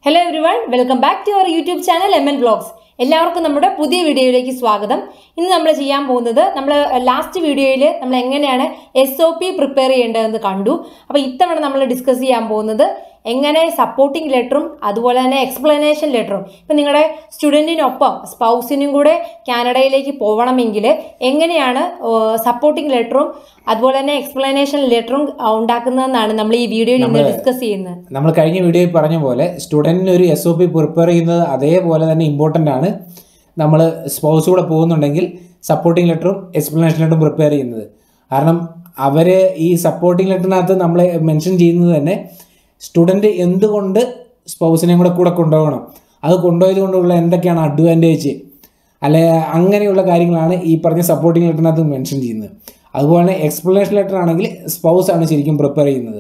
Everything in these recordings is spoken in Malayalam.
Hello everyone welcome back to our YouTube channel M N vlogs എല്ലാവർക്കും നമ്മുടെ പുതിയ വീഡിയോയിലേക്ക് സ്വാഗതം ഇന്ന് നമ്മൾ ചെയ്യാൻ പോകുന്നത് നമ്മൾ ലാസ്റ്റ് വീഡിയോയിൽ നമ്മൾ എങ്ങനെയാണ് എസ് ഒ പി പ്രിപ്പയർ ചെയ്യേണ്ടതെന്ന് കണ്ടു അപ്പോൾ ഇത്തവണ നമ്മൾ ഡിസ്കസ് ചെയ്യാൻ പോകുന്നത് എങ്ങനെ സപ്പോർട്ടിംഗ് ലെറ്ററും അതുപോലെ തന്നെ എക്സ്പ്ലനേഷൻ ലെറ്ററും ഇപ്പം നിങ്ങളുടെ സ്റ്റുഡൻറ്റിനൊപ്പം സ്പൗസിനും കൂടെ കാനഡയിലേക്ക് പോകണമെങ്കിൽ എങ്ങനെയാണ് സപ്പോർട്ടിംഗ് ലെറ്ററും അതുപോലെ തന്നെ എക്സ്പ്ലനേഷൻ ലെറ്ററും ഉണ്ടാക്കുന്നതെന്നാണ് നമ്മൾ ഈ വീഡിയോയിൽ ഇന്ന് ഡിസ്കസ് ചെയ്യുന്നത് നമ്മൾ കഴിഞ്ഞ വീഡിയോയിൽ പറഞ്ഞ പോലെ സ്റ്റുഡൻറ്റിന് ഒരു എസ് ഒ പി പ്രിപ്പയർ ചെയ്യുന്നത് അതേപോലെ തന്നെ ഇമ്പോർട്ടൻ്റ് ആണ് നമ്മൾ സ്പൗസ് കൂടെ പോകുന്നുണ്ടെങ്കിൽ സപ്പോർട്ടിംഗ് ലെറ്ററും എക്സ്പ്ലനേഷൻ ലെറ്ററും പ്രിപ്പയർ ചെയ്യുന്നത് കാരണം അവർ ഈ സപ്പോർട്ടിംഗ് ലെറ്ററിനകത്ത് നമ്മൾ മെൻഷൻ ചെയ്യുന്നത് തന്നെ സ്റ്റുഡൻറ്റ് എന്തുകൊണ്ട് സ്പൗസിനെയും കൂടെ കൂടെ കൊണ്ടുപോകണം അത് കൊണ്ടുപോയത് കൊണ്ടുള്ള എന്തൊക്കെയാണ് അഡ്വാൻറ്റേജ് അല്ലെ അങ്ങനെയുള്ള കാര്യങ്ങളാണ് ഈ പറഞ്ഞ സപ്പോർട്ടിംഗ് ലെറ്ററിനകത്ത് മെൻഷൻ ചെയ്യുന്നത് അതുപോലെ തന്നെ എക്സ്പ്ലനേഷൻ ലെറ്റർ ആണെങ്കിൽ സ്പൗസ് ആണ് ശരിക്കും പ്രിപ്പയർ ചെയ്യുന്നത്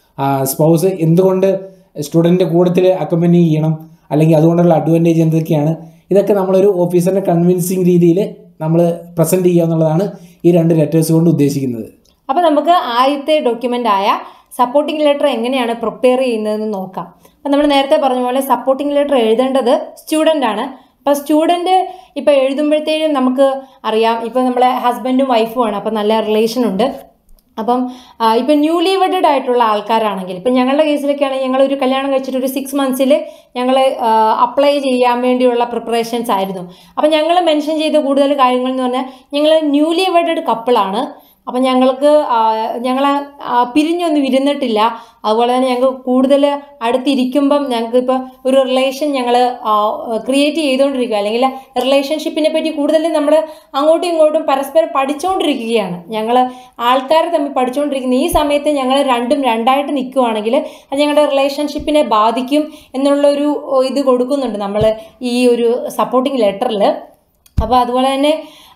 സ്പൗസ് എന്തുകൊണ്ട് സ്റ്റുഡൻറ്റ് കൂട്ടത്തിൽ അക്കമ്പനി ചെയ്യണം അല്ലെങ്കിൽ അതുകൊണ്ടുള്ള അഡ്വാൻറ്റേജ് എന്തൊക്കെയാണ് ഇതൊക്കെ നമ്മളൊരു ഓഫീസറിനെ കൺവിൻസിങ് രീതിയിൽ നമ്മൾ പ്രസൻറ്റ് ചെയ്യുക എന്നുള്ളതാണ് ഈ രണ്ട് ലെറ്റേഴ്സ് കൊണ്ട് ഉദ്ദേശിക്കുന്നത് അപ്പോൾ നമുക്ക് ആദ്യത്തെ ഡോക്യുമെൻ്റ് ആയ സപ്പോർട്ടിംഗ് ലെറ്റർ എങ്ങനെയാണ് പ്രിപ്പയർ ചെയ്യുന്നതെന്ന് നോക്കാം അപ്പം നമ്മൾ നേരത്തെ പറഞ്ഞ പോലെ സപ്പോർട്ടിംഗ് ലെറ്റർ എഴുതേണ്ടത് സ്റ്റുഡൻ്റ് ആണ് അപ്പോൾ സ്റ്റുഡൻറ്റ് ഇപ്പോൾ എഴുതുമ്പോഴത്തേനും നമുക്ക് അറിയാം ഇപ്പോൾ നമ്മളെ ഹസ്ബൻഡും വൈഫും ആണ് അപ്പം നല്ല റിലേഷൻ ഉണ്ട് അപ്പം ഇപ്പം ന്യൂലി വെഡഡ് ആയിട്ടുള്ള ആൾക്കാരാണെങ്കിൽ ഇപ്പം ഞങ്ങളുടെ കേസിലൊക്കെ ആണെങ്കിൽ ഞങ്ങൾ ഒരു കല്യാണം കഴിച്ചിട്ട് ഒരു സിക്സ് മന്ത്സിൽ ഞങ്ങൾ അപ്ലൈ ചെയ്യാൻ വേണ്ടിയുള്ള പ്രിപ്പറേഷൻസ് ആയിരുന്നു അപ്പം ഞങ്ങൾ മെൻഷൻ ചെയ്ത കൂടുതൽ കാര്യങ്ങൾ എന്ന് പറഞ്ഞാൽ ഞങ്ങൾ ന്യൂലി വെഡഡ് കപ്പിളാണ് അപ്പം ഞങ്ങൾക്ക് ഞങ്ങൾ പിരിഞ്ഞൊന്നും ഇരുന്നിട്ടില്ല അതുപോലെ തന്നെ ഞങ്ങൾക്ക് കൂടുതൽ അടുത്തിരിക്കുമ്പം ഞങ്ങൾക്ക് ഇപ്പോൾ ഒരു റിലേഷൻ ഞങ്ങൾ ക്രിയേറ്റ് ചെയ്തുകൊണ്ടിരിക്കുക അല്ലെങ്കിൽ റിലേഷൻഷിപ്പിനെ പറ്റി കൂടുതൽ നമ്മൾ അങ്ങോട്ടും ഇങ്ങോട്ടും പരസ്പരം പഠിച്ചുകൊണ്ടിരിക്കുകയാണ് ഞങ്ങൾ ആൾക്കാർ തമ്മിൽ പഠിച്ചുകൊണ്ടിരിക്കുന്ന ഈ സമയത്ത് ഞങ്ങൾ രണ്ടും രണ്ടായിട്ട് നിൽക്കുവാണെങ്കിൽ അത് ഞങ്ങളുടെ റിലേഷൻഷിപ്പിനെ ബാധിക്കും എന്നുള്ളൊരു ഇത് കൊടുക്കുന്നുണ്ട് നമ്മൾ ഈ ഒരു സപ്പോർട്ടിങ് ലെറ്ററിൽ അപ്പോൾ അതുപോലെ തന്നെ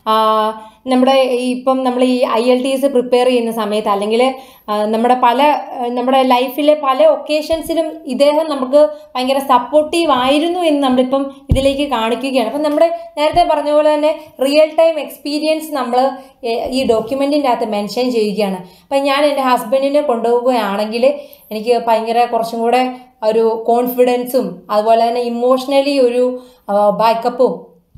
നമ്മുടെ ഇപ്പം നമ്മൾ ഈ I L T S prepare ചെയ്യുന്ന സമയത്ത് അല്ലെങ്കിൽ നമ്മുടെ പല നമ്മുടെ ലൈഫിലെ പല ഒക്കേഷൻസിലും ഇദ്ദേഹം നമുക്ക് ഭയങ്കര സപ്പോർട്ടീവ് ആയിരുന്നു എന്ന് നമ്മളിപ്പം ഇതിലേക്ക് കാണിക്കുകയാണ് അപ്പം നമ്മുടെ നേരത്തെ പറഞ്ഞ പോലെ തന്നെ റിയൽ ടൈം എക്സ്പീരിയൻസ് നമ്മൾ ഈ ഡോക്യുമെൻറ്റിൻ്റെ അകത്ത് മെൻഷൻ ചെയ്യുകയാണ് അപ്പം ഞാൻ എൻ്റെ ഹസ്ബൻഡിനെ കൊണ്ടുപോവുകയാണെങ്കിൽ എനിക്ക് ഭയങ്കര കുറച്ചും കൂടെ ഒരു കോൺഫിഡൻസും അതുപോലെ തന്നെ ഇമോഷണലി ഒരു ബാക്കപ്പും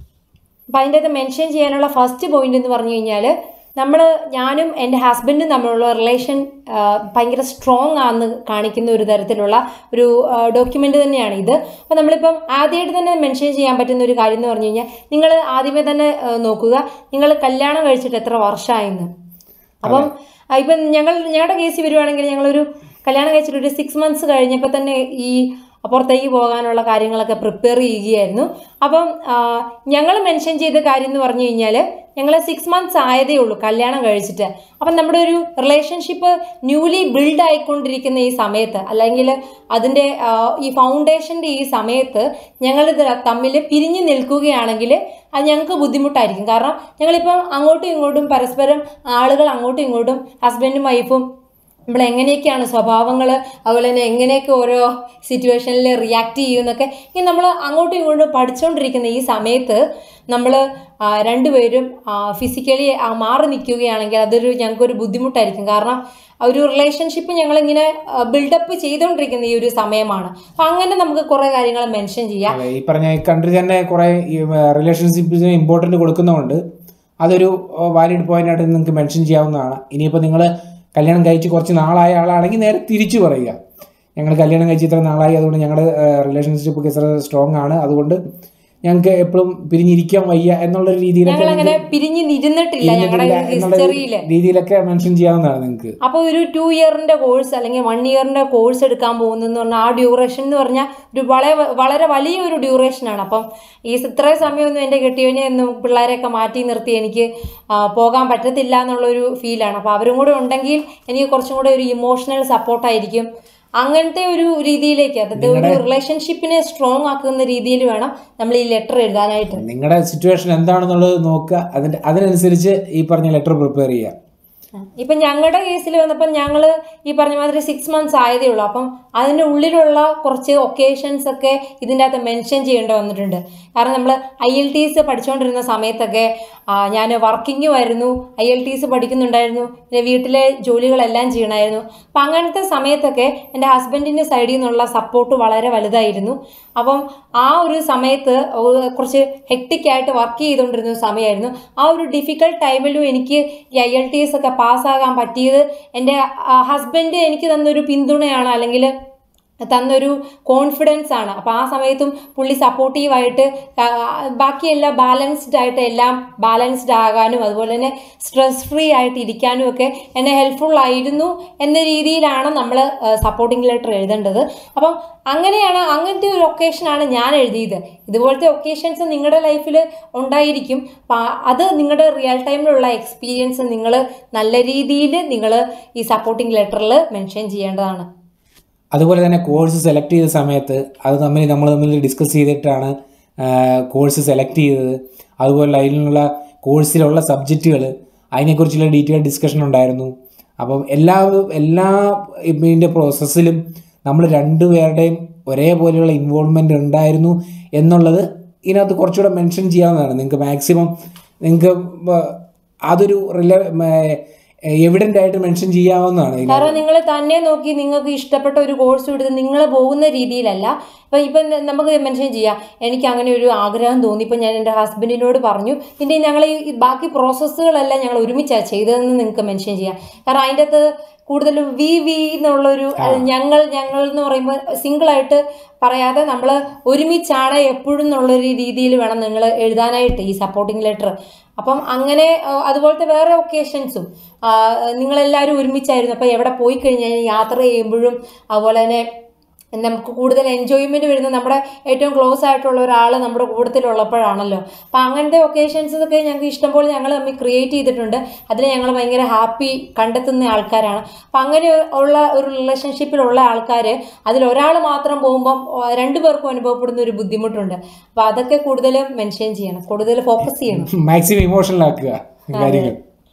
അപ്പം അതിൻ്റെ അകത്ത് മെൻഷൻ ചെയ്യാനുള്ള ഫസ്റ്റ് പോയിന്റ് എന്ന് പറഞ്ഞു കഴിഞ്ഞാൽ നമ്മൾ ഞാനും എൻ്റെ ഹസ്ബൻഡും തമ്മിലുള്ള റിലേഷൻ ഭയങ്കര സ്ട്രോങ് ആണെന്ന് കാണിക്കുന്ന ഒരു തരത്തിലുള്ള ഒരു ഡോക്യുമെൻ്റ് തന്നെയാണ് ഇത് അപ്പോൾ നമ്മളിപ്പം ആദ്യമായിട്ട് തന്നെ മെൻഷൻ ചെയ്യാൻ പറ്റുന്ന ഒരു കാര്യം എന്ന് പറഞ്ഞു കഴിഞ്ഞാൽ നിങ്ങൾ ആദ്യമേ തന്നെ നോക്കുക നിങ്ങൾ കല്യാണം കഴിച്ചിട്ട് എത്ര വർഷമായെന്ന് അപ്പം ഇപ്പം ഞങ്ങൾ ഞങ്ങളുടെ കേസിൽ വരുവാണെങ്കിൽ ഞങ്ങളൊരു കല്യാണം കഴിച്ചിട്ട് ഒരു സിക്സ് മന്ത്സ് കഴിഞ്ഞപ്പോൾ തന്നെ ഈ പുറത്തേക്ക് പോകാനുള്ള കാര്യങ്ങളൊക്കെ പ്രിപ്പയർ ചെയ്യുകയായിരുന്നു അപ്പം ഞങ്ങൾ മെൻഷൻ ചെയ്ത കാര്യം എന്ന് പറഞ്ഞു കഴിഞ്ഞാൽ ഞങ്ങൾ സിക്സ് മന്ത്സ് ആയതേ ഉള്ളൂ കല്യാണം കഴിച്ചിട്ട് അപ്പം നമ്മുടെ ഒരു റിലേഷൻഷിപ്പ് ന്യൂലി ബിൽഡ് ആയിക്കൊണ്ടിരിക്കുന്ന ഈ സമയത്ത് അല്ലെങ്കിൽ അതിൻ്റെ ഈ ഫൗണ്ടേഷൻ്റെ ഈ സമയത്ത് ഞങ്ങൾ തമ്മിൽ പിരിഞ്ഞു നിൽക്കുകയാണെങ്കിൽ അത് ഞങ്ങൾക്ക് ബുദ്ധിമുട്ടായിരിക്കും കാരണം ഞങ്ങളിപ്പം അങ്ങോട്ടും ഇങ്ങോട്ടും പരസ്പരം ആളുകൾ അങ്ങോട്ടും ഇങ്ങോട്ടും ഹസ്ബൻഡും വൈഫും നമ്മൾ എങ്ങനെയൊക്കെയാണ് സ്വഭാവങ്ങൾ അതുപോലെ തന്നെ എങ്ങനെയൊക്കെ ഓരോ സിറ്റുവേഷനിൽ റിയാക്ട് ചെയ്യുമെന്നൊക്കെ ഇങ്ങനെ നമ്മൾ അങ്ങോട്ടും ഇങ്ങോട്ടും പഠിച്ചുകൊണ്ടിരിക്കുന്ന ഈ സമയത്ത് നമ്മൾ രണ്ടുപേരും ഫിസിക്കലി മാറി നിൽക്കുകയാണെങ്കിൽ അതൊരു ഞങ്ങൾക്കൊരു ബുദ്ധിമുട്ടായിരിക്കും കാരണം ഒരു റിലേഷൻഷിപ്പ് ഞങ്ങളിങ്ങനെ ബിൽഡപ്പ് ചെയ്തുകൊണ്ടിരിക്കുന്ന ഈ ഒരു സമയമാണ് അപ്പം അങ്ങനെ നമുക്ക് കുറേ കാര്യങ്ങൾ മെൻഷൻ ചെയ്യാം ഈ പറഞ്ഞ കൺട്രി തന്നെ കുറേ റിലേഷൻഷിപ്പിന് ഇമ്പോർട്ടൻ്റ് കൊടുക്കുന്നതുകൊണ്ട് അതൊരു വാലിഡ് പോയിന്റ് ആയിട്ട് നിങ്ങൾക്ക് മെൻഷൻ ചെയ്യാവുന്നതാണ് ഇനിയിപ്പോൾ നിങ്ങൾ കല്യാണം കഴിച്ച് കുറച്ച് നാളായ ആളാണെങ്കിൽ നേരെ തിരിച്ചു പറയുക ഞങ്ങൾ കല്യാണം കഴിച്ച് ഇത്ര നാളായി അതുകൊണ്ട് ഞങ്ങളുടെ റിലേഷൻഷിപ്പ് ഒക്കെ ഇത്ര സ്ട്രോങ് ആണ് അതുകൊണ്ട് ഞങ്ങൾക്ക് എപ്പോഴും പിരിഞ്ഞിരിക്കാൻ വയ്യ എന്നുള്ള രീതിയിലൊക്കെ അങ്ങനെ പിരിഞ്ഞിരുന്നിട്ടില്ല ഞങ്ങളുടെ ഹിസ്റ്ററിയില് രീതിയിലൊക്കെ മെൻഷൻ ചെയ്യാവുന്നതാണ് നിങ്ങൾക്ക് അപ്പോൾ ഒരു ടു ഇയറിന്റെ കോഴ്സ് അല്ലെങ്കിൽ വൺ ഇയറിന്റെ കോഴ്സ് എടുക്കാൻ പോകുന്നെന്ന് പറഞ്ഞാൽ ആ ഡ്യൂറേഷൻ എന്ന് പറഞ്ഞാൽ ഒരു വളരെ വളരെ വലിയൊരു ഡ്യൂറേഷനാണ് അപ്പം ഈ ഇത്രയും സമയമൊന്നും എൻ്റെ കെട്ടിയവനെ ഒന്നും പിള്ളേരെയൊക്കെ മാറ്റി നിർത്തി എനിക്ക് പോകാൻ പറ്റത്തില്ല എന്നുള്ളൊരു ഫീലാണ് അപ്പോൾ അവരും കൂടെ ഉണ്ടെങ്കിൽ എനിക്ക് കുറച്ചും കൂടെ ഒരു ഇമോഷണൽ സപ്പോർട്ടായിരിക്കും അങ്ങനത്തെ ഒരു രീതിയിലേക്ക് അതായത് ഒരു റിലേഷൻഷിപ്പിനെ സ്ട്രോങ് ആക്കുന്ന രീതിയിൽ വേണം നമ്മൾ ഈ ലെറ്റർ എഴുതാനായിട്ട് നിങ്ങളുടെ സിറ്റുവേഷൻ എന്താണെന്നുള്ളത് നോക്കുക അതിൻ്റെ അതിനനുസരിച്ച് ഈ പറഞ്ഞ ലെറ്റർ പ്രിപ്പയർ ചെയ്യുക ഇപ്പം ഞങ്ങളുടെ കേസിൽ വന്നപ്പോൾ ഞങ്ങൾ ഈ പറഞ്ഞ മാതിരി സിക്സ് മന്ത്സ് ആയതേ ഉള്ളൂ അപ്പം അതിൻ്റെ ഉള്ളിലുള്ള കുറച്ച് ഒക്കേഷൻസ് ഒക്കെ ഇതിൻ്റെ അകത്ത് മെൻഷൻ ചെയ്യേണ്ടി വന്നിട്ടുണ്ട് കാരണം നമ്മൾ ഐ എൽ ടി എസ് പഠിച്ചുകൊണ്ടിരുന്ന സമയത്തൊക്കെ ഞാൻ വർക്കിംഗ് ആയിരുന്നു ഐ എൽ ടി എസ് പഠിക്കുന്നുണ്ടായിരുന്നു പിന്നെ വീട്ടിലെ ജോലികളെല്ലാം ചെയ്യണമായിരുന്നു അപ്പം അങ്ങനത്തെ സമയത്തൊക്കെ എൻ്റെ ഹസ്ബൻഡിൻ്റെ സൈഡിൽ നിന്നുള്ള സപ്പോർട്ട് വളരെ വലുതായിരുന്നു അപ്പം ആ ഒരു സമയത്ത് ഒരു കുറച്ച് ഹെക്ടിക്കായിട്ട് വർക്ക് ചെയ്തുകൊണ്ടിരുന്ന ഒരു സമയമായിരുന്നു ആ ഒരു ഡിഫിക്കൽട്ട് ടൈമിലും എനിക്ക് ഈ ഐ എൽ ടി എസ് ഒക്കെ പാസ്സാകാൻ പറ്റിയത് എൻ്റെ ഹസ്ബൻഡ് എനിക്ക് തന്നൊരു പിന്തുണയാണ് അല്ലെങ്കിൽ തന്നൊരു കോൺഫിഡൻസ് ആണ് അപ്പോൾ ആ സമയത്തും പുള്ളി സപ്പോർട്ടീവായിട്ട് ബാക്കിയെല്ലാം ബാലൻസ്ഡ് ആയിട്ട് എല്ലാം ബാലൻസ്ഡ് ആകാനും അതുപോലെ തന്നെ സ്ട്രെസ് ഫ്രീ ആയിട്ട് ഇരിക്കാനും ഒക്കെ എന്നെ ഹെൽപ്ഫുൾ ആയിരുന്നു എന്ന രീതിയിലാണ് നമ്മൾ സപ്പോർട്ടിംഗ് ലെറ്റർ എഴുതേണ്ടത് അപ്പം അങ്ങനെയാണ് അങ്ങനത്തെ ഒരു ഒക്കേഷനാണ് ഞാൻ എഴുതിയത് ഇതുപോലത്തെ ഒക്കേഷൻസ് നിങ്ങളുടെ ലൈഫിൽ ഉണ്ടായിരിക്കും അപ്പം അത് നിങ്ങളുടെ റിയൽ ടൈമിലുള്ള എക്സ്പീരിയൻസ് നിങ്ങൾ നല്ല രീതിയിൽ നിങ്ങൾ ഈ സപ്പോർട്ടിംഗ് ലെറ്ററിൽ മെൻഷൻ ചെയ്യേണ്ടതാണ് അതുപോലെ തന്നെ കോഴ്സ് സെലക്ട് ചെയ്ത സമയത്ത് അത് തമ്മിൽ നമ്മൾ തമ്മിൽ ഡിസ്കസ് ചെയ്തിട്ടാണ് കോഴ്സ് സെലക്ട് ചെയ്തത് അതുപോലെ അതിനുള്ള കോഴ്സിലുള്ള സബ്ജക്റ്റുകൾ അതിനെക്കുറിച്ചുള്ള ഡീറ്റെയിൽ ഡിസ്കഷൻ ഉണ്ടായിരുന്നു അപ്പം എല്ലാ എല്ലാ ഇതിൻ്റെ പ്രോസസ്സിലും നമ്മൾ രണ്ടുപേരുടെയും ഒരേപോലെയുള്ള ഇൻവോൾവ്മെൻ്റ് ഉണ്ടായിരുന്നു എന്നുള്ളത് ഇതിനകത്ത് കുറച്ചുകൂടെ മെൻഷൻ ചെയ്യാവുന്നതാണ് നിങ്ങൾക്ക് മാക്സിമം നിങ്ങൾക്ക് അതൊരു റില എവിഡൻ്റ് ആയിട്ട് മെൻഷൻ ചെയ്യാവുന്നതാണ് ഇതിനകത്ത്. കാരണം നിങ്ങൾ തന്നെ നോക്കി നിങ്ങൾക്ക് ഇഷ്ടപ്പെട്ട ഒരു കോഴ്സ് എടുത്ത് നിങ്ങൾ പോകുന്ന രീതിയിലല്ല ഇപ്പം ഇപ്പം ന- നമുക്ക് മെൻഷൻ ചെയ്യാം എനിക്ക് അങ്ങനെ ഒരു ആഗ്രഹം തോന്നി ഇപ്പം ഞാൻ എൻ്റെ ഹസ്ബൻഡിനോട് പറഞ്ഞു പിന്നെ ഞങ്ങൾ ഈ ബാക്കി പ്രോസസ്സുകളെല്ലാം ഞങ്ങൾ ഒരുമിച്ചാണ് ചെയ്തതെന്ന് നിങ്ങൾക്ക് മെൻഷൻ ചെയ്യാം കാരണം അതിൻ്റെ അകത്ത് കൂടുതലും വി വി എന്നുള്ളൊരു അത് ഞങ്ങൾ ഞങ്ങൾ എന്ന് പറയുമ്പോൾ സിംഗിളായിട്ട് പറയാതെ നമ്മൾ ഒരുമിച്ചാണ് എപ്പോഴും എന്നുള്ളൊരു രീതിയിൽ വേണം നിങ്ങൾ എഴുതാനായിട്ട് ഈ സപ്പോർട്ടിംഗ് ലെറ്റർ അപ്പം അങ്ങനെ ആ, അതുപോലത്തെ വേറെ ഒക്കേഷൻസും നിങ്ങളെല്ലാവരും ഒരുമിച്ചായിരുന്നു അപ്പം എവിടെ പോയി കഴിഞ്ഞാൽ യാത്ര ചെയ്യുമ്പോഴും അതുപോലെ തന്നെ നമുക്ക് കൂടുതൽ എൻജോയ്മെന്റ് വരുന്നത് നമ്മുടെ ഏറ്റവും ക്ലോസ് ആയിട്ടുള്ള ഒരാൾ നമ്മുടെ കൂട്ടത്തിലുള്ളപ്പോഴാണല്ലോ അപ്പം അങ്ങനത്തെ ഒക്കേഷൻസ് ഒക്കെ ഞങ്ങൾക്ക് ഇഷ്ടംപോലെ ഞങ്ങൾ തമ്മിൽ ക്രിയേറ്റ് ചെയ്തിട്ടുണ്ട് അതിൽ ഞങ്ങൾ ഭയങ്കര ഹാപ്പി കണ്ടെത്തുന്ന ആൾക്കാരാണ് അപ്പം അങ്ങനെ ഉള്ള ഒരു റിലേഷൻഷിപ്പിലുള്ള ആൾക്കാർ അതിൽ ഒരാൾ മാത്രം പോകുമ്പം ആ, രണ്ടു പേർക്കും അനുഭവപ്പെടുന്ന ഒരു ബുദ്ധിമുട്ടുണ്ട് അപ്പം അതൊക്കെ കൂടുതൽ മെൻഷൻ ചെയ്യണം കൂടുതൽ ഫോക്കസ് ചെയ്യണം മാക്സിമം ഇമോഷണൽ ആക്കുക കാര്യങ്ങൾ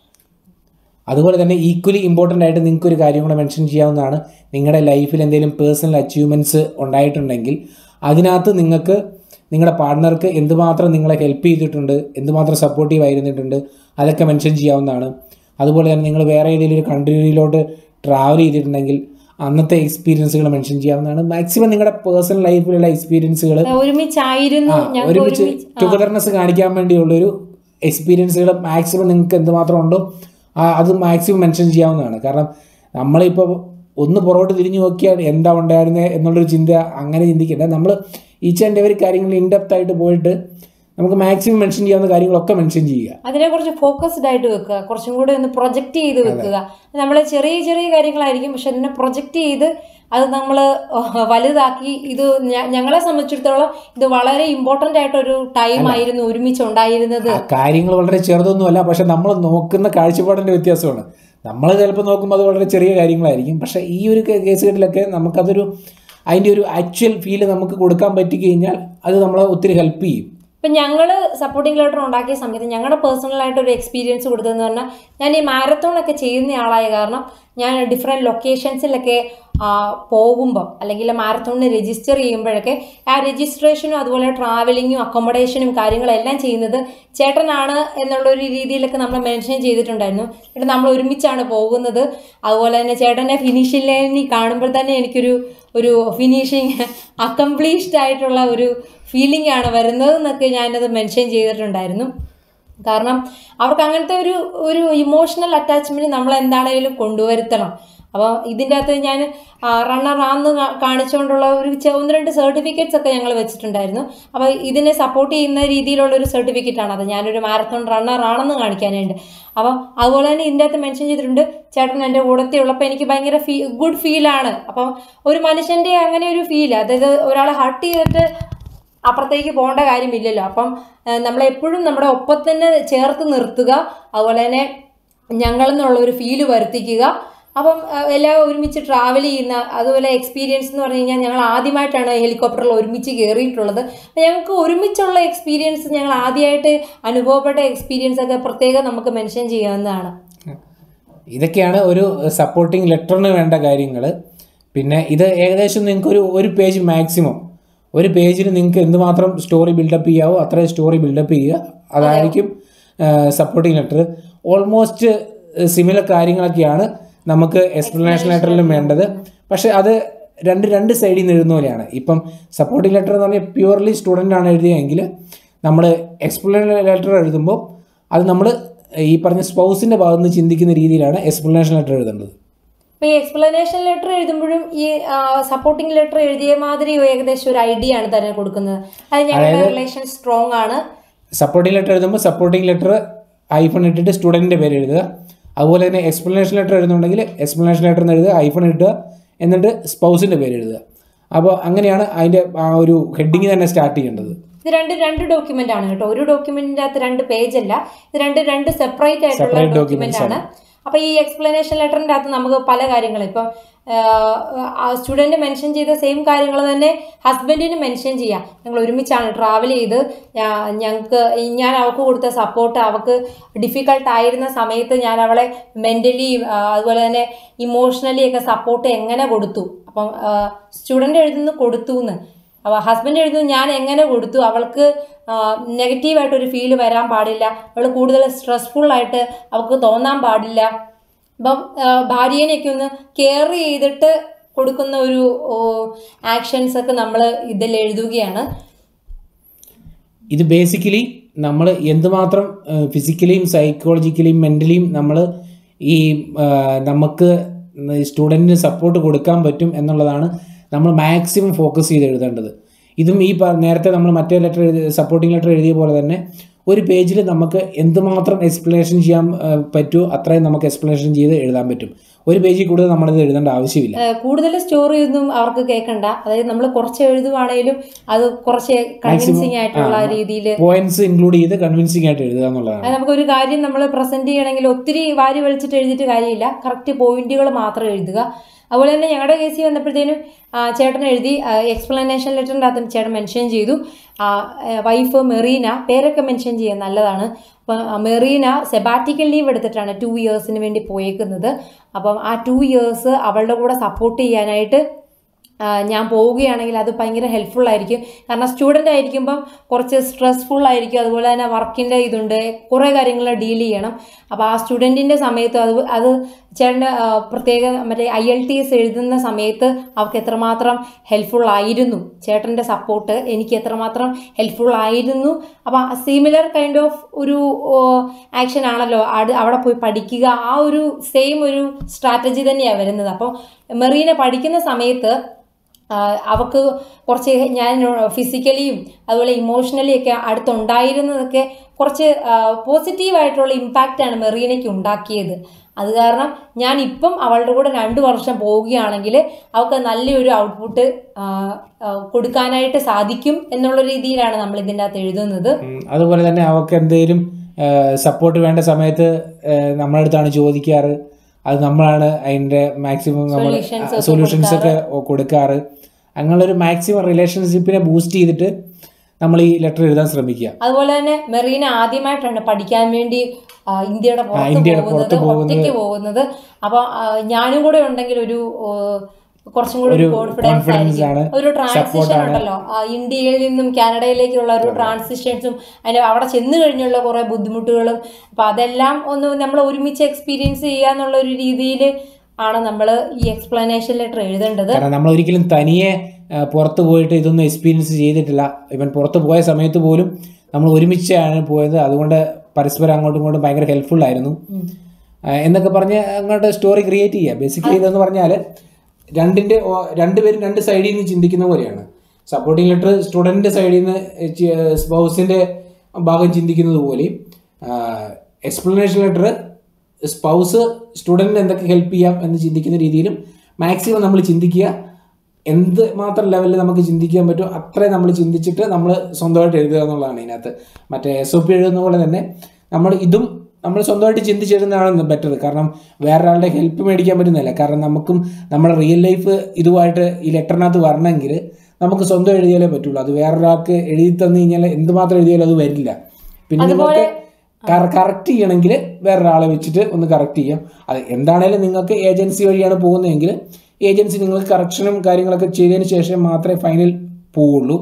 അതുപോലെ തന്നെ ഈക്വലി ഇമ്പോർട്ടൻ്റ് ആയിട്ട് നിങ്ങൾക്ക് ഒരു കാര്യം കൂടെ മെൻഷൻ ചെയ്യാവുന്നതാണ് നിങ്ങളുടെ ലൈഫിൽ എന്തെങ്കിലും പേഴ്സണൽ അച്ചീവ്മെൻറ്റ്സ് ഉണ്ടായിട്ടുണ്ടെങ്കിൽ അതിനകത്ത് നിങ്ങൾക്ക് നിങ്ങളുടെ പാർട്ട്ണർക്ക് എന്തുമാത്രം നിങ്ങളെ ഹെൽപ്പ് ചെയ്തിട്ടുണ്ട് എന്തുമാത്രം സപ്പോർട്ടീവ് ആയിരുന്നിട്ടുണ്ട് അതൊക്കെ മെൻഷൻ ചെയ്യാവുന്നതാണ് അതുപോലെ തന്നെ നിങ്ങൾ വേറെ ഏതെങ്കിലും ഒരു കൺട്രിയിലോട്ട് ട്രാവൽ ചെയ്തിട്ടുണ്ടെങ്കിൽ അന്നത്തെ എക്സ്പീരിയൻസുകൾ മെൻഷൻ ചെയ്യാവുന്നതാണ് മാക്സിമം നിങ്ങളുടെ പേഴ്സണൽ ലൈഫിലുള്ള എക്സ്പീരിയൻസുകൾ ഒരുമിച്ചായിരുന്നു ഞങ്ങൾ ഒരുമിച്ച് ഒരുമിച്ച് ടുഗദർനെസ് കാണിക്കാൻ വേണ്ടിയുള്ളൊരു എക്സ്പീരിയൻസുകൾ മാക്സിമം നിങ്ങൾക്ക് എന്തുമാത്രം ഉണ്ടോ ആ, അത് മാക്സിമം മെൻഷൻ ചെയ്യാവുന്നതാണ് കാരണം നമ്മളിപ്പോൾ ഒന്ന് പുറകോട്ട് തിരിഞ്ഞു നോക്കിയാൽ എന്താ ഉണ്ടായിരുന്നത് എന്നുള്ളൊരു ചിന്ത അങ്ങനെ ചിന്തിക്കേണ്ട നമ്മൾ ഈച്ച് ആൻഡ് എവരി കാര്യങ്ങൾ ഇൻഡെപ്ത് ആയിട്ട് പോയിട്ട് നമുക്ക് മാക്സിമം മെൻഷൻ ചെയ്യാവുന്ന കാര്യങ്ങളൊക്കെ മെൻഷൻ ചെയ്യുക അതിനെക്കുറിച്ച് ഫോക്കസ്ഡ് ആയിട്ട് വെക്കുക കുറച്ചും കൂടെ ഒന്ന് പ്രൊജക്റ്റ് ചെയ്ത് വെക്കുക നമ്മൾ ചെറിയ ചെറിയ കാര്യങ്ങളായിരിക്കും പക്ഷെ അതിനെ പ്രൊജക്റ്റ് ചെയ്ത് അത് നമ്മൾ വലുതാക്കി ഇത് ഞ- ഞങ്ങളെ സംബന്ധിച്ചിടത്തോളം ഇത് വളരെ ഇമ്പോർട്ടൻ്റ് ആയിട്ടൊരു ടൈം ആയിരുന്നു ഒരുമിച്ച് ഉണ്ടായിരുന്നത് ആ കാര്യങ്ങൾ വളരെ ചെറുതൊന്നുമല്ല പക്ഷെ നമ്മൾ നോക്കുന്ന കാഴ്ചപ്പാടിൻ്റെ വ്യത്യാസമാണ് നമ്മൾ ചിലപ്പോൾ നോക്കുമ്പോൾ അത് വളരെ ചെറിയ കാര്യങ്ങളായിരിക്കും പക്ഷേ ഈ ഒരു കേസുകളിലൊക്കെ നമുക്കതൊരു അതിൻ്റെ ഒരു ആക്ച്വൽ ഫീല് നമുക്ക് കൊടുക്കാൻ പറ്റി കഴിഞ്ഞാൽ അത് നമ്മളെ ഒത്തിരി ഹെൽപ്പ് ചെയ്യും ഇപ്പം ഞങ്ങൾ സപ്പോർട്ടിംഗ് ലെറ്റർ ഉണ്ടാക്കിയ സമയത്ത് ഞങ്ങളുടെ പേഴ്സണലായിട്ട് ഒരു എക്സ്പീരിയൻസ് കൊടുത്തതെന്ന് പറഞ്ഞാൽ ഞാൻ ഈ മാരത്തോൺ ഒക്കെ ചെയ്യുന്ന ആളായ കാരണം ഞാൻ ഡിഫറെൻറ്റ് ലൊക്കേഷൻസിലൊക്കെ പോകുമ്പം അല്ലെങ്കിൽ മാരത്തോണിന് രജിസ്റ്റർ ചെയ്യുമ്പോഴൊക്കെ ആ രജിസ്ട്രേഷനും അതുപോലെ ട്രാവലിങ്ങും അക്കോമഡേഷനും കാര്യങ്ങളെല്ലാം ചെയ്യുന്നത് ചേട്ടനാണ് എന്നുള്ളൊരു രീതിയിലൊക്കെ നമ്മൾ മെൻഷൻ ചെയ്തിട്ടുണ്ടായിരുന്നു എന്നിട്ട് നമ്മൾ ഒരുമിച്ചാണ് പോകുന്നത് അതുപോലെ തന്നെ ചേട്ടനെ ഫിനിഷിംഗ് ലൈനിൽ കാണുമ്പോൾ തന്നെ എനിക്കൊരു ഒരു ഫിനിഷിങ് അക്കംപ്ലീഷ്ഡ് ആയിട്ടുള്ള ഒരു ഫീലിംഗ് ആണ് വരുന്നത് എന്നൊക്കെ ഞാനത് മെൻഷൻ ചെയ്തിട്ടുണ്ടായിരുന്നു കാരണം അവർക്ക് അങ്ങനത്തെ ഒരു ഒരു ഇമോഷണൽ അറ്റാച്ച്മെന്റ് നമ്മൾ എന്താണേലും കൊണ്ടുവരുത്തണം അപ്പോൾ ഇതിൻ്റെ അകത്ത് ഞാൻ റണ്ണർ ആന്ന് കാ- കാണിച്ചുകൊണ്ടുള്ള ഒരു ചെ- ഒന്ന് രണ്ട് സർട്ടിഫിക്കറ്റ്സ് ഒക്കെ ഞങ്ങൾ വെച്ചിട്ടുണ്ടായിരുന്നു അപ്പോൾ ഇതിനെ സപ്പോർട്ട് ചെയ്യുന്ന രീതിയിലുള്ള ഒരു സർട്ടിഫിക്കറ്റ് ആണ് അത് ഞാനൊരു മാരത്തോൺ റണ്ണർ ആണെന്ന് കാണിക്കാനായിട്ട് അപ്പം അതുപോലെ തന്നെ ഇതിൻ്റെ അകത്ത് മെൻഷൻ ചെയ്തിട്ടുണ്ട് ചേട്ടൻ എൻ്റെ കൂടത്തിൽ ഉള്ളപ്പോൾ എനിക്ക് ഭയങ്കര ഫീ ഗുഡ് ഫീലാണ് അപ്പം ഒരു മനുഷ്യൻ്റെ അങ്ങനെ ഒരു ഫീൽ അതായത് ഒരാളെ ഹർട്ട് ചെയ്തിട്ട് അപ്പുറത്തേക്ക് പോകേണ്ട കാര്യമില്ലല്ലോ അപ്പം നമ്മളെപ്പോഴും നമ്മുടെ ഒപ്പം തന്നെ ചേർത്ത് നിർത്തുക അതുപോലെ തന്നെ ഞങ്ങളെന്നുള്ള ഒരു ഫീല് വരുത്തിക്കുക അപ്പം ആ, എല്ലാം ഒരുമിച്ച് ട്രാവൽ ചെയ്യുന്ന അതുപോലെ എക്സ്പീരിയൻസ് എന്ന് പറഞ്ഞു കഴിഞ്ഞാൽ ഞങ്ങൾ ആദ്യമായിട്ടാണ് ഹെലികോപ്റ്ററിൽ ഒരുമിച്ച് കയറിയിട്ടുള്ളത് അപ്പം ഞങ്ങൾക്ക് ഒരുമിച്ചുള്ള എക്സ്പീരിയൻസ് ഞങ്ങൾ ആദ്യമായിട്ട് അനുഭവപ്പെട്ട എക്സ്പീരിയൻസ് ഒക്കെ പ്രത്യേകം നമുക്ക് മെൻഷൻ ചെയ്യാവുന്നതാണ് ഇതൊക്കെയാണ് ഒരു സപ്പോർട്ടിങ് ലെറ്ററിന് വേണ്ട കാര്യങ്ങൾ പിന്നെ ഇത് ഏകദേശം നിങ്ങൾക്ക് ഒരു ഒരു പേജ് മാക്സിമം ഒരു പേജിൽ നിങ്ങൾക്ക് എന്തുമാത്രം സ്റ്റോറി ബിൽഡപ്പ് ചെയ്യാവോ അത്രയും സ്റ്റോറി ബിൽഡപ്പ് ചെയ്യുക അതായിരിക്കും സപ്പോർട്ടിങ് ലെറ്റർ ഓൾമോസ്റ്റ് സിമിലർ കാര്യങ്ങളൊക്കെയാണ് നമുക്ക് എക്സ്പ്ലനേഷൻ ലെറ്ററിലും വേണ്ടത് പക്ഷേ അത് രണ്ട് രണ്ട് സൈഡിൽ നിന്ന് എഴുതുന്ന പോലെയാണ് ഇപ്പം സപ്പോർട്ടിങ് ലെറ്റർ എന്ന് പറഞ്ഞാൽ പ്യുവർലി സ്റ്റുഡൻ്റ് ആണ് എഴുതിയതെങ്കിൽ നമ്മൾ എക്സ്പ്ലനേഷൻ ലെറ്റർ എഴുതുമ്പോൾ അത് നമ്മൾ ഈ പറഞ്ഞ സ്പൗസിൻ്റെ ഭാഗത്ത് നിന്ന് ചിന്തിക്കുന്ന രീതിയിലാണ് എക്സ്പ്ലനേഷൻ ലെറ്റർ എഴുതേണ്ടത് അപ്പോൾ ഈ എക്സ്പ്ലനേഷൻ ലെറ്റർ എഴുതുമ്പോഴും ഈ സപ്പോർട്ടിംഗ് ലെറ്റർ എഴുതിയ മാതിരി ഏകദേശം ഒരു ഐഡിയ ആണ് തന്നെ കൊടുക്കുന്നത് അത് ഞങ്ങളുടെ റിലേഷൻ സ്ട്രോങ് ആണ് സപ്പോർട്ടിംഗ് ലെറ്റർ എഴുതുമ്പോൾ സപ്പോർട്ടിംഗ് ലെറ്റർ ഐഫോൺ ഇട്ടിട്ട് സ്റ്റുഡൻറ്റിൻ്റെ പേര് എഴുതുക അതുപോലെ തന്നെ എക്സ്പ്ലനേഷൻ ലെറ്റർ എഴുതുന്നുണ്ടെങ്കിൽ എക്സ്പ്ലനേഷൻ ലെറ്റർ എന്ന് എഴുതുക ഐഫോൺ ഇട്ടുക എന്നിട്ട് സ്പൗസിൻ്റെ പേര് എഴുതുക അപ്പോൾ അങ്ങനെയാണ് അതിൻ്റെ ആ ഒരു ഹെഡിങ് തന്നെ സ്റ്റാർട്ട് ചെയ്യേണ്ടത് ഇത് രണ്ട് രണ്ട് ഡോക്യുമെന്റ് ആണ് കേട്ടോ ഒരു ഡോക്യുമെന്റിന്റെ അകത്ത് രണ്ട് പേജ് അല്ല ഇത് രണ്ട് രണ്ട് സെപ്പറേറ്റ് ആയിട്ടുള്ള Separate ഡോക്യുമെന്റ് ആണ് അപ്പൊ ഈ എക്സ്പ്ലനേഷൻ ലെറ്ററിന്റെ അകത്ത് നമുക്ക് പല കാര്യങ്ങളും ഇപ്പം സ്റ്റുഡന്റ് മെൻഷൻ ചെയ്ത സെയിം കാര്യങ്ങൾ തന്നെ ഹസ്ബൻഡിന് മെൻഷൻ ചെയ്യാം ഞങ്ങൾ ഒരുമിച്ചാണ് ട്രാവൽ ചെയ്ത് ഞങ്ങൾക്ക് ഞാൻ അവൾക്ക് കൊടുത്ത സപ്പോർട്ട് അവൾക്ക് ഡിഫിക്കൾട്ട് ആയിരുന്ന സമയത്ത് ഞാൻ അവളെ മെന്റലി അതുപോലെ തന്നെ ഇമോഷണലി ഒക്കെ സപ്പോർട്ട് എങ്ങനെ കൊടുത്തു അപ്പം സ്റ്റുഡന്റ് എഴുതുന്നു കൊടുത്തു എന്ന് അപ്പോൾ ഹസ്ബൻഡ് എഴുതുന്നു ഞാൻ എങ്ങനെ കൊടുത്തു അവൾക്ക് നെഗറ്റീവായിട്ടൊരു ഫീല് വരാൻ പാടില്ല അവൾ കൂടുതൽ സ്ട്രെസ്ഫുൾ ആയിട്ട് അവൾക്ക് തോന്നാൻ പാടില്ല അപ്പം ഭാര്യേനെയൊക്കെ ഒന്ന് കെയർ ചെയ്തിട്ട് കൊടുക്കുന്ന ഒരു ആക്ഷൻസ് ഒക്കെ നമ്മൾ ഇതിൽ എഴുതുകയാണ് ഇത് ബേസിക്കലി നമ്മൾ എന്തുമാത്രം ഫിസിക്കലിയും സൈക്കോളജിക്കലിയും മെൻ്റലിയും നമ്മൾ ഈ ആ, നമുക്ക് സ്റ്റുഡൻറ്റിന് സപ്പോർട്ട് കൊടുക്കാൻ പറ്റും എന്നുള്ളതാണ് നമ്മൾ മാക്സിമം ഫോക്കസ് ചെയ്ത് എഴുതേണ്ടത് ഇതും ഈ പ- നേരത്തെ നമ്മൾ മറ്റേ ലെറ്റർ എഴുതി സപ്പോർട്ടിംഗ് ലെറ്റർ എഴുതിയ പോലെ തന്നെ ഒരു പേജിൽ നമുക്ക് എന്തുമാത്രം എക്സ്പ്ലനേഷൻ ചെയ്യാൻ ആ, പറ്റുമോ അത്രയും നമുക്ക് എക്സ്പ്ലനേഷൻ ചെയ്ത് എഴുതാൻ പറ്റും ഒരു പേജിൽ കൂടുതൽ നമ്മളിത് എഴുതേണ്ട ആവശ്യമില്ല ഏഹ് കൂടുതൽ സ്റ്റോറി ഒന്നും അവർക്ക് കേൾക്കണ്ട അതായത് നമ്മൾ കുറച്ച് എഴുതുവാണേലും അത് കുറച്ച് കൺവിൻസിങ് ആയിട്ടുള്ള രീതിയിൽ പോയിന്റ്സ് ഇൻക്ലൂഡ് ചെയ്ത് കൺവിൻസിംഗ് ആയിട്ട് എഴുതുക എന്നുള്ളതാണ് അത് നമുക്കൊരു കാര്യം നമ്മൾ പ്രസന്റ് ചെയ്യണമെങ്കിൽ ഒത്തിരി വാരി വലിച്ചിട്ട് എഴുതിയിട്ട് കാര്യമില്ല കറക്റ്റ് പോയിന്റുകൾ മാത്രം എഴുതുക അതുപോലെ തന്നെ ഞങ്ങളുടെ കേസിൽ വന്നപ്പോഴത്തേനും ആ, ചേട്ടൻ എഴുതി എക്സ്പ്ലനേഷൻ ലെറ്ററിൻ്റെ അകത്ത് ചേട്ടൻ മെൻഷൻ ചെയ്തു വൈഫ് മെറീന പേരൊക്കെ മെൻഷൻ ചെയ്യാൻ നല്ലതാണ് അപ്പം ആ, മെറീന സെബാറ്റിക്കൽ ലീവ് എടുത്തിട്ടാണ് ടു ഇയേഴ്സിന് വേണ്ടി പോയേക്കുന്നത് അപ്പം ആ ടു ഇയേഴ്സ് അവളുടെ കൂടെ സപ്പോർട്ട് ചെയ്യാനായിട്ട് ആ, ഞാൻ പോവുകയാണെങ്കിൽ അത് ഭയങ്കര ഹെൽപ്ഫുൾ ആയിരിക്കും കാരണം സ്റ്റുഡൻ്റ് ആയിരിക്കുമ്പം കുറച്ച് സ്ട്രെസ്ഫുൾ ആയിരിക്കും അതുപോലെ തന്നെ വർക്കിൻ്റെ ഇതുണ്ട് കുറേ കാര്യങ്ങൾ ഡീൽ ചെയ്യണം അപ്പോൾ ആ സ്റ്റുഡൻറ്റിൻ്റെ സമയത്ത് അത് അത് ചേട്ടൻ്റെ ആ, പ്രത്യേക മറ്റേ ഐ എൽ ടി എസ് എഴുതുന്ന സമയത്ത് അവർക്ക് എത്രമാത്രം ഹെൽപ്ഫുൾ ആയിരുന്നു ചേട്ടൻ്റെ സപ്പോർട്ട് എനിക്ക് എത്രമാത്രം ഹെൽപ്ഫുൾ ആയിരുന്നു അപ്പോൾ സിമിലർ കൈൻഡ് ഓഫ് ഒരു ആക്ഷൻ ആണല്ലോ അത് അവിടെ പോയി പഠിക്കുക ആ ഒരു സെയിം ഒരു സ്ട്രാറ്റജി തന്നെയാണ് വരുന്നത് അപ്പോൾ മെറീന പഠിക്കുന്ന സമയത്ത് ആ, അവൾക്ക് കുറച്ച് ഞാൻ ഫിസിക്കലിയും അതുപോലെ ഇമോഷണലി ഒക്കെ അടുത്തുണ്ടായിരുന്നതൊക്കെ കുറച്ച് പോസിറ്റീവായിട്ടുള്ള ഇമ്പാക്റ്റാണ് മെറീനയ്ക്ക് ഉണ്ടാക്കിയത് അത് കാരണം ഞാൻ ഇപ്പം അവളുടെ കൂടെ രണ്ട് വർഷം പോവുകയാണെങ്കിൽ അവൾക്ക് നല്ലൊരു ഔട്ട്പുട്ട് കൊടുക്കാനായിട്ട് സാധിക്കും എന്നുള്ള രീതിയിലാണ് നമ്മൾ ഇതിൻ്റെ അകത്ത് എഴുതുന്നത് ഉം, അതുപോലെ തന്നെ അവർക്ക് എന്തെങ്കിലും സപ്പോർട്ട് വേണ്ട സമയത്ത് നമ്മളെ അടുത്താണ് ചോദിക്കാറ് അത് നമ്മളാണ് അതിൻ്റെ മാക്സിമം നമ്മൾ Solutions ഒക്കെ സൊല്യൂഷൻസ് ഒക്കെ കൊടുക്കാറ് അങ്ങനെയുള്ളൊരു മാക്സിമം റിലേഷൻഷിപ്പിനെ ബൂസ്റ്റ് ചെയ്തിട്ട് നമ്മൾ ഈ ലെറ്റർ എഴുതാൻ ശ്രമിക്കുക അതുപോലെ തന്നെ മെറീന ആദ്യമായിട്ടാണ് പഠിക്കാൻ വേണ്ടി ആ, ഇന്ത്യയുടെ പുറത്ത് ഇന്ത്യയുടെ പോകുന്നത് പുറത്ത് പോകുന്നത്. ഒറ്റയ്ക്ക് പോകുന്നത് അപ്പൊ ആ, ഞാനും കൂടെ ഉണ്ടെങ്കിൽ ഒരു ഓ, കുറച്ചും കൂടി ഒരു കോൺഫിഡൻസ് confidence ആണ്, ആയിരിക്കും ഒരു support ട്രാൻസിഷൻ ആണ്. ഉണ്ടല്ലോ ആ, ഇന്ത്യയിൽ നിന്നും കാനഡയിലേക്കുള്ള ഒരു ട്രാൻസിഷൻസും അതിന് അവിടെ ചെന്ന് കഴിഞ്ഞുള്ള കുറെ ബുദ്ധിമുട്ടുകളും അപ്പൊ അതെല്ലാം ഒന്ന് നമ്മൾ ഒരുമിച്ച് എക്സ്പീരിയൻസ് ചെയ്യാന്നുള്ള ഒരു രീതിയിൽ ആണ് നമ്മൾ ഈ എക്സ്പ്ലനേഷൻ ലെറ്റർ എഴുതേണ്ടത് കാരണം നമ്മൾ ഒരിക്കലും തനിയെ ആ, പുറത്ത് പോയിട്ട് ഇതൊന്നും എക്സ്പീരിയൻസ് ചെയ്തിട്ടില്ല ഇവൻ പുറത്ത് പോയ സമയത്ത് പോലും നമ്മൾ ഒരുമിച്ചാണ് പോയത് അതുകൊണ്ട് പരസ്പരം അങ്ങോട്ടും ഇങ്ങോട്ടും ഭയങ്കര ഹെൽപ്ഫുൾ ആയിരുന്നു ആ, എന്നൊക്കെ പറഞ്ഞ് അങ്ങോട്ട് സ്റ്റോറി ക്രിയേറ്റ് ചെയ്യുക ബേസിക്കലി ഇതെന്ന് പറഞ്ഞാൽ രണ്ടിൻ്റെ ഓ- രണ്ടുപേരും രണ്ട് സൈഡിൽ നിന്ന് ചിന്തിക്കുന്ന പോലെയാണ് സപ്പോർട്ടിംഗ് ലെറ്റർ സ്റ്റുഡൻറ്റിൻ്റെ സൈഡിൽ നിന്ന് സ്പൗസിൻ്റെ ഭാഗം ചിന്തിക്കുന്നത് പോലെയും എക്സ്പ്ലനേഷൻ ലെറ്റർ സ്പൗസ് സ്റ്റുഡൻറ്റിന് എന്തൊക്കെ ഹെൽപ്പ് ചെയ്യാം എന്ന് ചിന്തിക്കുന്ന രീതിയിലും മാക്സിമം നമ്മൾ ചിന്തിക്കുക എന്ത് മാത്രം ലെവലിൽ നമുക്ക് ചിന്തിക്കാൻ പറ്റുമോ അത്രയും നമ്മൾ ചിന്തിച്ചിട്ട് നമ്മൾ സ്വന്തമായിട്ട് എഴുതുക എന്നുള്ളതാണ് ഇതിനകത്ത് മറ്റേ എസ് ഒ പി എഴുതുന്ന പോലെ തന്നെ നമ്മൾ ഇതും നമ്മൾ സ്വന്തമായിട്ട് ചിന്തിച്ചെഴുതുന്നതാണ് ബെറ്റർ കാരണം വേറൊരാളുടെ ഹെൽപ്പ് മേടിക്കാൻ പറ്റുന്നില്ല കാരണം നമുക്കും നമ്മുടെ റിയൽ ലൈഫ് ഇതുമായിട്ട് ഈ ലെറ്ററിനകത്ത് വരണമെങ്കിൽ നമുക്ക് സ്വന്തം എഴുതിയാലേ പറ്റുള്ളൂ അത് വേറൊരാൾക്ക് എഴുതി തന്നു കഴിഞ്ഞാൽ എന്തുമാത്രം എഴുതിയാലും അത് വരില്ല പിന്നെ അതുപോലെ നിങ്ങൾക്ക് കറക്റ്റ് ചെയ്യണമെങ്കിൽ വേറൊരാളെ വെച്ചിട്ട് ഒന്ന് കറക്റ്റ് ചെയ്യാം അത് എന്താണേലും നിങ്ങൾക്ക് ഏജൻസി വഴിയാണ് പോകുന്നതെങ്കിൽ ഏജൻസി നിങ്ങൾക്ക് കറക്ഷനും കാര്യങ്ങളൊക്കെ ചെയ്തതിന് ശേഷം മാത്രമേ ഫൈനൽ പോവുള്ളൂ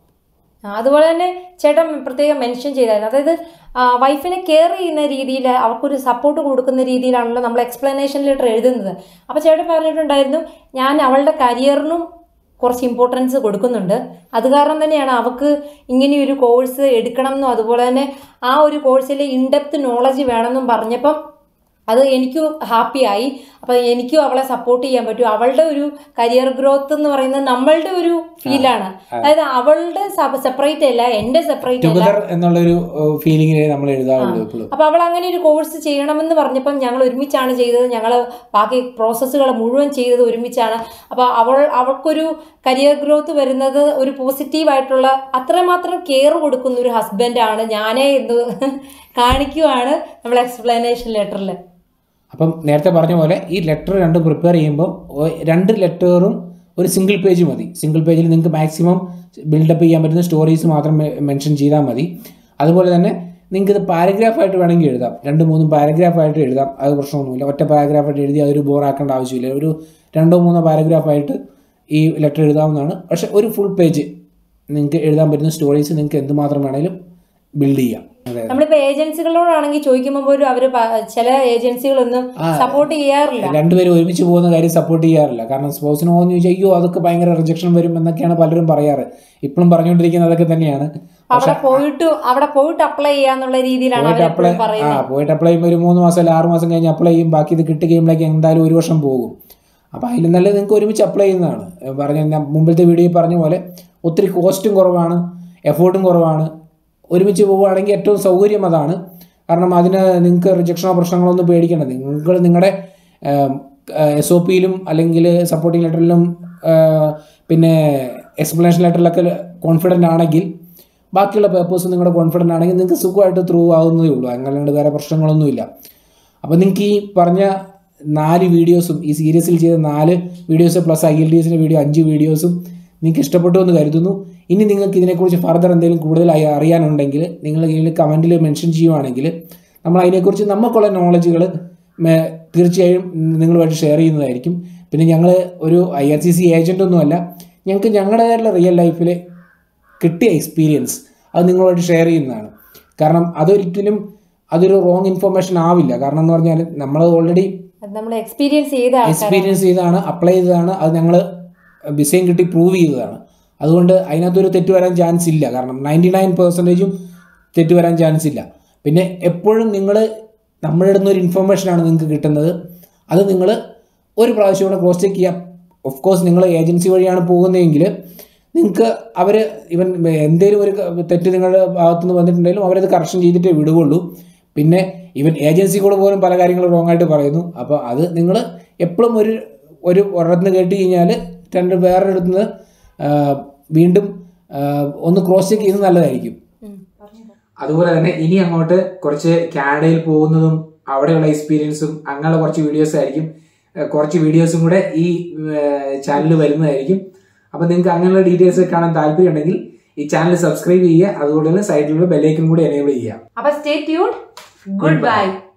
ആ, അതുപോലെ തന്നെ ചേട്ടൻ പ്രത്യേകം മെൻഷൻ ചെയ്തായിരുന്നു അതായത് ആ, വൈഫിനെ കെയർ ചെയ്യുന്ന രീതിയിൽ അവർക്കൊരു സപ്പോർട്ട് കൊടുക്കുന്ന രീതിയിലാണല്ലോ നമ്മൾ എക്സ്പ്ലനേഷൻ ലെറ്റർ എഴുതുന്നത് അപ്പോൾ ചേട്ടൻ പറഞ്ഞിട്ടുണ്ടായിരുന്നു ഞാൻ അവളുടെ കരിയറിനും കുറച്ച് ഇമ്പോർട്ടൻസ് കൊടുക്കുന്നുണ്ട് അത് കാരണം തന്നെയാണ് അവൾക്ക് ഇങ്ങനെയൊരു കോഴ്സ് എടുക്കണം എന്നും അതുപോലെ തന്നെ ആ ഒരു കോഴ്സിൽ ഇൻഡെപ്ത് നോളജ് വേണമെന്നും പറഞ്ഞപ്പം അത് എനിക്കും ഹാപ്പിയായി അപ്പം എനിക്കും അവളെ സപ്പോർട്ട് ചെയ്യാൻ പറ്റും അവളുടെ ഒരു കരിയർ ഗ്രോത്ത് എന്ന് പറയുന്നത് നമ്മളുടെ ഒരു ഫീലാണ് അതായത് അവളുടെ സെപ്പറേറ്റ് അല്ല എൻ്റെ സെപ്പറേറ്റ് അല്ല ടുഗദർ എന്നുള്ളൊരു ഫീലിങ്ങിനെ നമ്മൾ എഴുതാറുള്ളൂ എപ്പോഴും അപ്പൊ അവൾ അങ്ങനെ ഒരു കോഴ്സ് ചെയ്യണമെന്ന് പറഞ്ഞപ്പം ഞങ്ങൾ ഒരുമിച്ചാണ് ചെയ്തത് ഞങ്ങൾ ബാക്കി പ്രോസസ്സുകൾ മുഴുവൻ ചെയ്തത് ഒരുമിച്ചാണ് അപ്പോൾ അവൾ അവൾക്കൊരു കരിയർ ഗ്രോത്ത് വരുന്നത് ഒരു പോസിറ്റീവായിട്ടുള്ള അത്രമാത്രം കെയർ കൊടുക്കുന്ന ഒരു ഹസ്ബൻഡാണ് ഞാനേ എന്ന് കാണിക്കുവാണ് നമ്മൾ എക്സ്പ്ലനേഷൻ ലെറ്ററിൽ അപ്പം നേരത്തെ പറഞ്ഞ പോലെ ഈ ലെറ്റർ രണ്ടും പ്രിപ്പയർ ചെയ്യുമ്പോൾ ഒ- രണ്ട് ലെറ്ററും ഒരു സിംഗിൾ പേജ് മതി സിംഗിൾ പേജിൽ നിങ്ങൾക്ക് മാക്സിമം ബിൽഡപ്പ് ചെയ്യാൻ പറ്റുന്ന സ്റ്റോറീസ് മാത്രം മെൻഷൻ ചെയ്താൽ മതി അതുപോലെ തന്നെ നിങ്ങൾക്ക് ഇത് പാരഗ്രാഫായിട്ട് വേണമെങ്കിൽ എഴുതാം രണ്ട് മൂന്നും പാരഗ്രാഫായിട്ട് എഴുതാം അത് പ്രശ്നമൊന്നുമില്ല ഒറ്റ പാരഗ്രാഫായിട്ട് എഴുതി അതൊരു ബോറാക്കേണ്ട ആവശ്യമില്ല ഒരു രണ്ടോ മൂന്നോ പാരഗ്രാഫായിട്ട് ഈ ലെറ്റർ എഴുതാവുന്നതാണ് പക്ഷെ ഒരു ഫുൾ പേജ് നിങ്ങൾക്ക് എഴുതാൻ പറ്റുന്ന സ്റ്റോറീസ് നിങ്ങൾക്ക് എന്തുമാത്രം വേണമെങ്കിലും ബിൽഡ് ചെയ്യാം അതെ നമ്മളിപ്പോ ഏജൻസികളോടാണെങ്കിൽ ചോദിക്കുമ്പോൾ പോലും അവര് പ- ചില ഏജൻസികളൊന്നും സപ്പോർട്ട് ചെയ്യാറില്ല രണ്ടുപേരും ഒരുമിച്ച് പോകുന്ന കാര്യം സപ്പോർട്ട് ചെയ്യാറില്ല കാരണം സ്പോർട്സിന് പോകുന്ന ചോദിച്ചാൽ അയ്യോ അതൊക്കെ ഭയങ്കര റിജക്ഷൻ വരും എന്നൊക്കെയാണ് പലരും പറയാറ് ഇപ്പോഴും പറഞ്ഞുകൊണ്ടിരിക്കുന്നത് അതൊക്കെ തന്നെയാണ് അവിടെ പോയിട്ട് അവിടെ പോയിട്ട് അപ്ലൈ ചെയ്യാന്നുള്ള രീതിയിലാണ് പോയിട്ട് അപ്ലൈ അവരെപ്പോഴും ആ പറയുന്നത് പോയിട്ട് അപ്ലൈ ചെയ്യുമ്പോൾ ഒരു മൂന്ന് മാസം അല്ല ആറ് മാസം കഴിഞ്ഞ് അപ്ലൈ ചെയ്യും ബാക്കി ഇത് കിട്ടി കഴിയുമ്പോഴേക്ക് എന്തായാലും ഒരു വർഷം പോകും അപ്പോൾ അതിൽ നല്ലത് നിങ്ങൾക്ക് ഒരുമിച്ച് അപ്ലൈ ചെയ്യുന്നതാണ് ഏ, പറഞ്ഞ ഞാൻ മുമ്പിലത്തെ വീഡിയോയിൽ പറഞ്ഞ പോലെ ഒത്തിരി കോസ്റ്റും കുറവാണ് എഫേർട്ടും കുറവാണ് ഒരുമിച്ച് പോവുകയാണെങ്കിൽ ഏറ്റവും സൗകര്യം അതാണ് കാരണം അതിന് നിങ്ങൾക്ക് റിജക്ഷനോ പ്രശ്നങ്ങളോ ഒന്നും പേടിക്കേണ്ട നിങ്ങൾ നിങ്ങളുടെ എസ് ഒ പിയിലും അല്ലെങ്കിൽ സപ്പോർട്ടിംഗ് ലെറ്ററിലും പിന്നെ എക്സ്പ്ലനേഷൻ ലെറ്ററിലൊക്കെ കോൺഫിഡൻ്റ് ആണെങ്കിൽ ബാക്കിയുള്ള പേപ്പേഴ്സ് നിങ്ങളുടെ കോൺഫിഡൻ്റ് ആണെങ്കിൽ നിങ്ങൾക്ക് സുഖമായിട്ട് ത്രൂ ആവുന്നതേ ഉള്ളൂ അങ്ങനെയുണ്ട് വേറെ പ്രശ്നങ്ങളൊന്നുമില്ല അപ്പോൾ നിങ്ങൾക്ക് ഈ പറഞ്ഞ നാല് വീഡിയോസും ഈ സീരീസിൽ ചെയ്ത നാല് videos plus I L D എസിൻ്റെ വീഡിയോ അഞ്ച് വീഡിയോസും നിങ്ങൾക്ക് ഇഷ്ടപ്പെട്ടു എന്ന് കരുതുന്നു ഇനി നിങ്ങൾക്ക് ഇതിനെക്കുറിച്ച് ഫർദർ എന്തെങ്കിലും കൂടുതൽ അയ- അറിയാനുണ്ടെങ്കിൽ നിങ്ങൾ ഇതിൽ കമൻറ്റിൽ മെൻഷൻ ചെയ്യുവാണെങ്കിൽ നമ്മൾ അതിനെക്കുറിച്ച് നമുക്കുള്ള നോളജുകൾ തീർച്ചയായും നിങ്ങളുമായിട്ട് ഷെയർ ചെയ്യുന്നതായിരിക്കും പിന്നെ ഞങ്ങൾ ഒരു I R C C agent ഒന്നുമല്ല ഞങ്ങൾക്ക് ഞങ്ങളുടേതായിട്ടുള്ള റിയൽ ലൈഫിൽ കിട്ടിയ എക്സ്പീരിയൻസ് അത് നിങ്ങളുമായിട്ട് ഷെയർ ചെയ്യുന്നതാണ് കാരണം അതൊരിക്കലും അതൊരു റോങ് ഇൻഫർമേഷൻ ആവില്ല കാരണം എന്ന് പറഞ്ഞാൽ നമ്മൾ ഓൾറെഡി അത് നമ്മൾ എക്സ്പീരിയൻസ് ചെയ്ത ആൾക്കാർ എക്സ്പീരിയൻസ് ചെയ്താണ് അപ്ലൈ ചെയ്തതാണ് അത് ഞങ്ങൾ വിസയും കിട്ടി പ്രൂവ് ചെയ്തതാണ് അതുകൊണ്ട് അതിനകത്തൊരു തെറ്റ് വരാൻ ചാൻസ് ഇല്ല കാരണം നയൻറ്റി നയൻ പെർസെൻറ്റേജും തെറ്റ് വരാൻ ചാൻസ് ഇല്ല പിന്നെ എപ്പോഴും നിങ്ങൾ നമ്മുടെ അടുത്ത് ഒരു ഇൻഫർമേഷനാണ് നിങ്ങൾക്ക് കിട്ടുന്നത് അത് നിങ്ങൾ ഒരു പ്രാവശ്യം കൂടെ ക്രോസ് ചെക്ക് ചെയ്യാം ഓഫ് കോഴ്സ് നിങ്ങൾ ഏജൻസി വഴിയാണ് പോകുന്നതെങ്കിൽ നിങ്ങൾക്ക് അവർ ഇവൻ എന്തെങ്കിലും ഒരു തെറ്റ് നിങ്ങളുടെ ഭാഗത്തുനിന്ന് വന്നിട്ടുണ്ടെങ്കിലും അവരത് കറക്ഷൻ ചെയ്തിട്ടേ വിടുകയുള്ളൂ പിന്നെ ഇവൻ ഏജൻസികൾ പോലും പല കാര്യങ്ങളും റോങ് ആയിട്ട് പറയുന്നു അപ്പോൾ അത് നിങ്ങൾ എപ്പോഴും ഒരു ഒരു ഒരിടത്തുനിന്ന് കേട്ട് കഴിഞ്ഞാൽ രണ്ട് വേറൊരിടത്തുനിന്ന് വീണ്ടും ആ, ഒന്ന് ക്രോസ് ചെക്ക് ചെയ്യുന്നത് നല്ലതായിരിക്കും അതുപോലെ തന്നെ ഇനി അങ്ങോട്ട് കുറച്ച് കാനഡയിൽ പോകുന്നതും അവിടെയുള്ള എക്സ്പീരിയൻസും അങ്ങനെയുള്ള കുറച്ച് വീഡിയോസ് ആയിരിക്കും ഏഹ് കുറച്ച് വീഡിയോസും കൂടെ ഈ ചാനലിൽ വരുന്നതായിരിക്കും അപ്പൊ നിങ്ങൾക്ക് അങ്ങനെയുള്ള ഡീറ്റെയിൽസ് കാണാൻ താല്പര്യം ഉണ്ടെങ്കിൽ ഈ ചാനൽ സബ്സ്ക്രൈബ് ചെയ്യുക അതുപോലെ തന്നെ സൈഡിലുള്ള ബെല്ലൈക്കൻ കൂടി എനേബിൾ ചെയ്യുക അപ്പൊ സ്റ്റേ ട്യൂൺ ഗുഡ് ബൈ